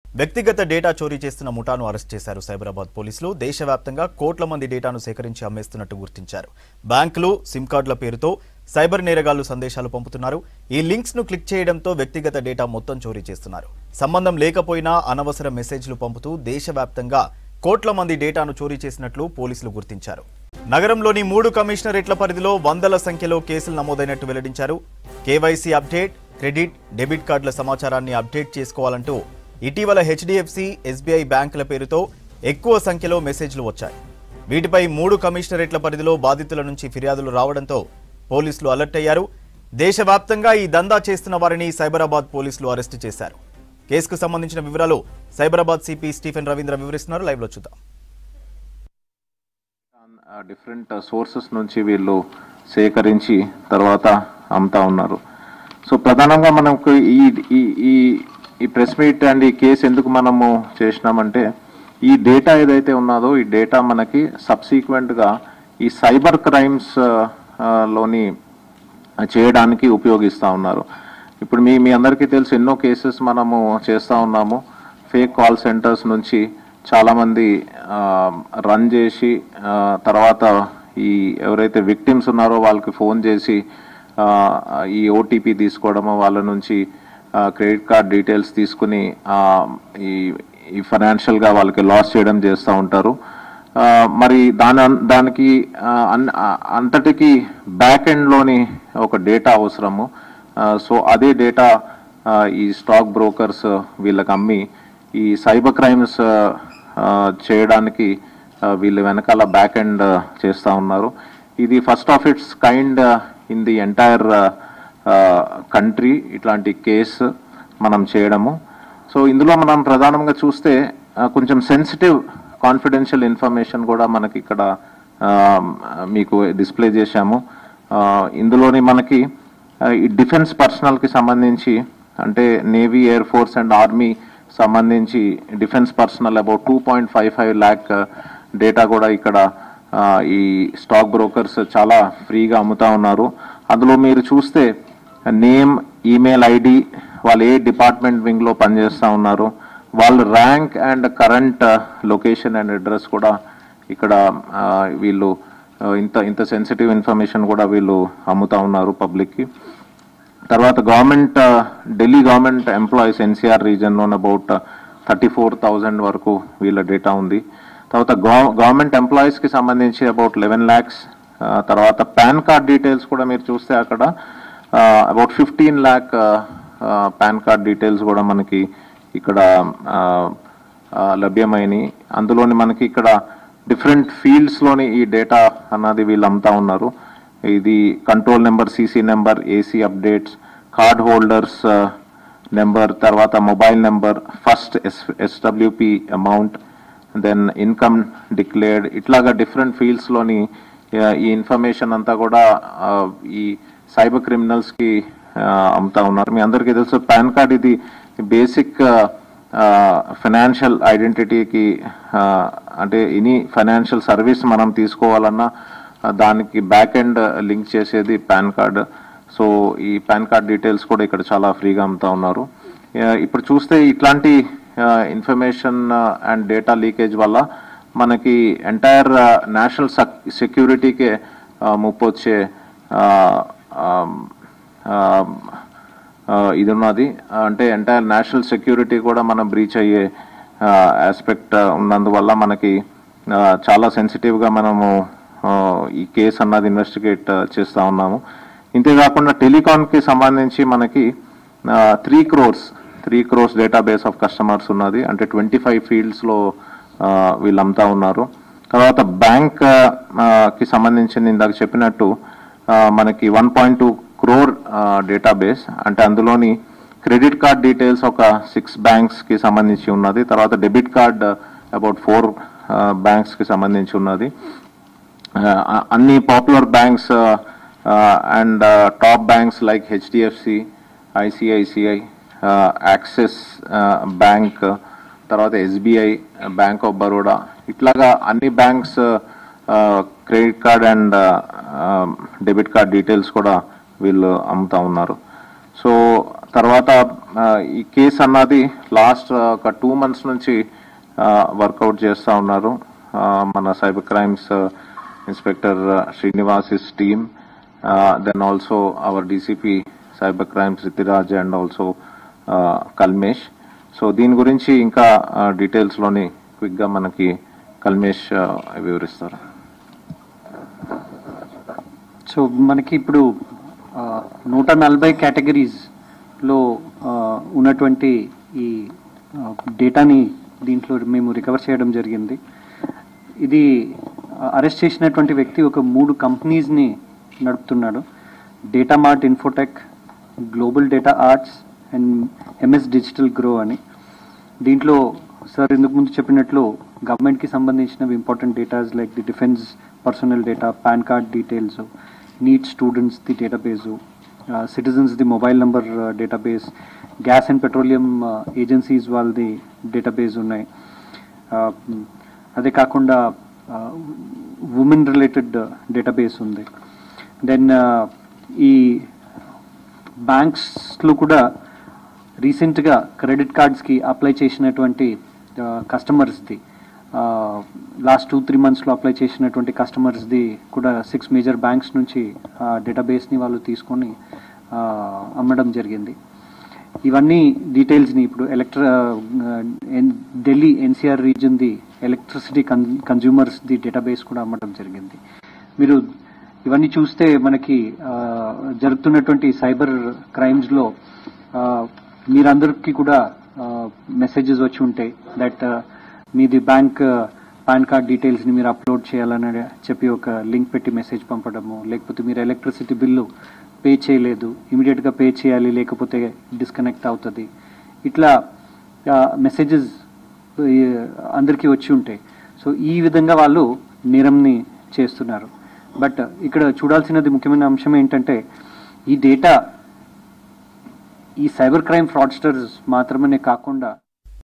వ్యక్తిగత డేటా చోరీ చేస్తున్న ముఠాను అరెస్ట్ చేశారు సైబరాబాద్ పోలీసులు దేశవ్యాప్తంగా కోట్ల మంది డేటాను సేకరించి అమ్మేస్తున్నట్టు గుర్తించారు బ్యాంకులు సిమ్ కార్డుల పేరుతో సైబర్ నేరగాళ్లు సందేశాలు పంపుతున్నారు ఈ లింక్స్ ను క్లిక్ చేయడంతో వ్యక్తిగత డేటా మొత్తం చోరీ చేస్తున్నారు సంబంధం లేకపోయినా అనవసర మెసేజ్లు పంపుతూ దేశవ్యాప్తంగా కోట్ల మంది డేటాను చోరీ చేసినట్లు పోలీసులు గుర్తించారు నగరంలోని మూడు కమిషనరేట్ల పరిధిలో వందల సంఖ్యలో కేసులు నమోదైనట్టు వెల్లడించారు కేవైసీ అప్డేట్ క్రెడిట్ డెబిట్ కార్డుల సమాచారాన్ని అప్డేట్ చేసుకోవాలంటూ ఇటీవల హెచ్డిఎఫ్సి ఎస్బీఐ బ్యాంకుల పేరుతో ఎక్కువ సంఖ్యలో మెసేజ్లు వచ్చాయి వీటిపై మూడు కమిషనరేట్ల పరిధిలో బాధితుల నుంచి ఫిర్యాదులు రావడంతో పోలీసులు అలర్ట్ అయ్యారు దేశవ్యాప్తంగా ఈ దందా చేస్తున్న వారిని సైబరాబాద్ పోలీసులు అరెస్టు చేశారు కేసుకు సంబంధించిన వివరాలు సైబరాబాద్ సిపి స్టీఫెన్ రవీంద్ర వివరిస్తున్నారు లైవ్ లో చూద్దాం డిఫరెంట్ సోర్సెస్ నుంచి వీళ్ళు సేకరించి తర్వాత అమ్ముతా ఉన్నారు సో ప్రధానంగా మనకు ఈ ఈ ఈ ఈ ప్రెస్ మీట్ అండ్ ఈ కేసు ఎందుకు మనము చేసినామంటే ఈ డేటా ఏదైతే ఉన్నదో ఈ డేటా మనకి సబ్సీక్వెంట్గా ఈ సైబర్ క్రైమ్స్ లోని చేయడానికి ఉపయోగిస్తూ ఉన్నారు ఇప్పుడు మీ మీ అందరికీ తెలుసు ఎన్నో కేసెస్ మనము చేస్తూ ఉన్నాము ఫేక్ కాల్ సెంటర్స్ నుంచి చాలామంది రన్ చేసి ఆ, తర్వాత ఈ ఎవరైతే విక్టిమ్స్ ఉన్నారో వాళ్ళకి ఫోన్ చేసి ఆ, ఈ ఓటీపీ తీసుకోవడము వాళ్ళ నుంచి క్రెడిట్ కార్డ్ డీటెయిల్స్ తీసుకుని ఆ, ఈ ఈ ఫైనాన్షియల్గా వాళ్ళకి లాస్ చేయడం చేస్తూ ఉంటారు ఆ, మరి దాని దానికి ఆ, అన్- ఆ, అంతటికి బ్యాక్ ఎండ్లోని ఒక డేటా అవసరము ఆ, సో అదే డేటా ఆ, ఈ స్టాక్ బ్రోకర్స్ వీళ్ళకి అమ్మి ఈ సైబర్ క్రైమ్స్ ఆ, చేయడానికి ఆ, వీళ్ళు వెనకాల బ్యాక్ ఎండ్ చేస్తూ ఉన్నారు ఇది first of its kind in the entire country ఇట్లాంటి కేసు మనం చేయడము సో ఇందులో మనం ప్రధానంగా చూస్తే ఆ, కొంచెం సెన్సిటివ్ కాన్ఫిడెన్షియల్ ఇన్ఫర్మేషన్ కూడా మనకి ఇక్కడ ఆ, మీకు డిస్ప్లే చేశాము ఆ, ఇందులోని మనకి ఆ, ఈ డిఫెన్స్ పర్సనల్కి సంబంధించి అంటే navy air force and army సంబంధించి defence personnel about two point five five lakh data కూడా ఇక్కడ ఆ, ఈ స్టాక్ బ్రోకర్స్ చాలా ఫ్రీగా అమ్ముతా ఉన్నారు అందులో మీరు చూస్తే నేమ్ ఈమెయిల్ ఐడి వాళ్ళు ఏ డిపార్ట్మెంట్ వింగ్లో పనిచేస్తూ ఉన్నారు వాళ్ళ rank and current location and address కూడా ఇక్కడ ఆ, వీళ్ళు ఆ, ఇంత ఇంత సెన్సిటివ్ ఇన్ఫర్మేషన్ కూడా వీళ్ళు అమ్ముతా ఉన్నారు పబ్లిక్కి తర్వాత government Delhi government employees NCR రీజన్లో అబౌట్ థర్టీ ఫోర్ థౌజండ్ వరకు వీళ్ళ డేటా ఉంది తర్వాత గవర్నమెంట్ ఎంప్లాయీస్కి సంబంధించి అబౌట్ లెవెన్ ల్యాక్స్ తర్వాత పాన్ కార్డ్ డీటెయిల్స్ కూడా మీరు చూస్తే అక్కడ about fifteen lakh PAN card details కూడా మనకి ఇక్కడ ఆ, ఆ, లభ్యమైనవి అందులోని మనకి ఇక్కడ డిఫరెంట్ ఫీల్డ్స్లోని ఈ డేటా అన్నది వీళ్ళు అమ్ముతా ఉన్నారు ఇది control number CC number AC updates card holders number తర్వాత mobile number first S SWP amount then income declared ఇట్లాగా డిఫరెంట్ ఫీల్డ్స్లోని ఈ ఇన్ఫర్మేషన్ అంతా కూడా ఆ, ఈ సైబర్ క్రిమినల్స్కి అమ్ముతా ఉన్నారు మీ అందరికీ తెలుసు పాన్ కార్డ్ ఇది బేసిక్ ఫైనాన్షియల్ ఐడెంటిటీకి అంటే ఎనీ ఫైనాన్షియల్ సర్వీస్ మనం తీసుకోవాలన్నా ఆ, దానికి బ్యాక్ ఎండ్ లింక్ చేసేది పాన్ కార్డ్ సో ఈ పాన్ కార్డ్ డీటెయిల్స్ కూడా ఇక్కడ చాలా ఫ్రీగా అమ్ముతా ఉన్నారు ఆ, ఇప్పుడు చూస్తే ఇట్లాంటి ఇన్ఫర్మేషన్ అండ్ డేటా లీకేజ్ వల్ల మనకి ఎంటైర్ నేషనల్ సెక్యూరిటీకే ముప్పు వచ్చే ఆ, ఆ, ఆ, ఆ, ఇది ఉన్నది అంటే ఎంటైర్ నేషనల్ సెక్యూరిటీ కూడా మనం బ్రీచ్ అయ్యే ఆస్పెక్ట్ ఉన్నందువల్ల మనకి ఆ, చాలా సెన్సిటివ్గా మనము ఆ, ఈ కేసు అన్నది ఇన్వెస్టిగేట్ చేస్తూ ఉన్నాము ఇంతేకాకుండా టెలికాన్కి సంబంధించి మనకి three crores three crores database of customers ఉన్నది అంటే ట్వంటీ ఫైవ్ ఫీల్డ్స్లో వీళ్ళు అమ్ముతా ఉన్నారు తర్వాత బ్యాంక్ కి సంబంధించిన ఇందాక చెప్పినట్టు ఆ, మనకి one point two crore database అంటే అందులోని క్రెడిట్ కార్డ్ డీటెయిల్స్ ఒక సిక్స్ బ్యాంక్స్కి సంబంధించి ఉన్నది తర్వాత డెబిట్ కార్డ్ అబౌట్ ఫోర్ బ్యాంక్స్కి సంబంధించి ఉన్నది ఆ, అన్ని popular banks and top banks like HDFC ICICI Axis bank తర్వాత ఎస్బీఐ బ్యాంక్ ఆఫ్ బరోడా ఇట్లాగా అన్ని banks credit card and debit card details కూడా వీళ్ళు అమ్ముతా ఉన్నారు సో తర్వాత ఆ, ఈ కేసు అన్నది లాస్ట్ ఒక టూ మంత్స్ నుంచి వర్కౌట్ చేస్తూ ఉన్నారు ఆ, మన cyber crimes inspector Srinivas is team then also our DCP cyber crimes Ritiraj and also Kalmesh so దీని గురించి ఇంకా డీటెయిల్స్లోని క్విక్గా మనకి కల్మేష్ ఆ, వివరిస్తారు సో మనకి ఇప్పుడు ఆ, నూట నలభై కేటగిరీస్లో ఉన్నటువంటి ఈ ఆ, డేటాని దీంట్లో మేము రికవర్ చేయడం జరిగింది ఇది అరెస్ట్ చేసినటువంటి వ్యక్తి ఒక మూడు కంపెనీస్ని నడుపుతున్నాడు data mart infotech global data arts and MS digital grow అని దీంట్లో సార్ ఇందుకు ముందు చెప్పినట్లు గవర్నమెంట్కి సంబంధించినవి important datas like the defence personnel data PAN card details NEET students the database citizens the mobile number database gas and petroleum agencies వాళ్ళది database ఉన్నాయి Uh, అదే కాకుండా ఉమెన్ రిలేటెడ్ డేటాబేస్ ఉంది దెన్ ఈ బ్యాంక్స్లో కూడా రీసెంట్గా క్రెడిట్ కార్డ్స్కి అప్లై చేసినటువంటి కస్టమర్స్ది లాస్ట్ టూ త్రీ మంత్స్లో అప్లై చేసినటువంటి కస్టమర్స్ది కూడా సిక్స్ మేజర్ బ్యాంక్స్ నుంచి డేటాబేస్ని వాళ్ళు తీసుకొని ఆ, అమ్మడం జరిగింది ఇవన్నీ డీటెయిల్స్ని ఇప్పుడు ఎలక్ట్ర ఢిల్లీ ఎన్సీఆర్ రీజన్ది ఎలక్ట్రిసిటీ కన్ కన్జ్యూమర్స్ది డేటాబేస్ కూడా అమ్మడం జరిగింది మీరు ఇవన్నీ చూస్తే మనకి ఆ, జరుగుతున్నటువంటి సైబర్ క్రైమ్స్లో మీరందరికీ కూడా మెసేజెస్ వచ్చి ఉంటాయి దట్ మీది బ్యాంక్ పాన్ కార్డ్ డీటెయిల్స్ని మీరు అప్లోడ్ చేయాలని చెప్పి ఒక లింక్ పెట్టి మెసేజ్ పంపడము లేకపోతే మీరు ఎలక్ట్రిసిటీ బిల్లు పే చేయలేదు ఇమీడియట్గా పే చేయాలి లేకపోతే డిస్కనెక్ట్ అవుతుంది ఇట్లా మెసేజెస్ అందరికీ వచ్చి ఉంటాయి సో ఈ విధంగా వాళ్ళు నేరంని చేస్తున్నారు బట్ ఇక్కడ చూడాల్సినది ముఖ్యమైన అంశం ఏంటంటే ఈ డేటా ఈ సైబర్ క్రైమ్ ఫ్రాడ్స్టర్స్ మాత్రమే కాకుండా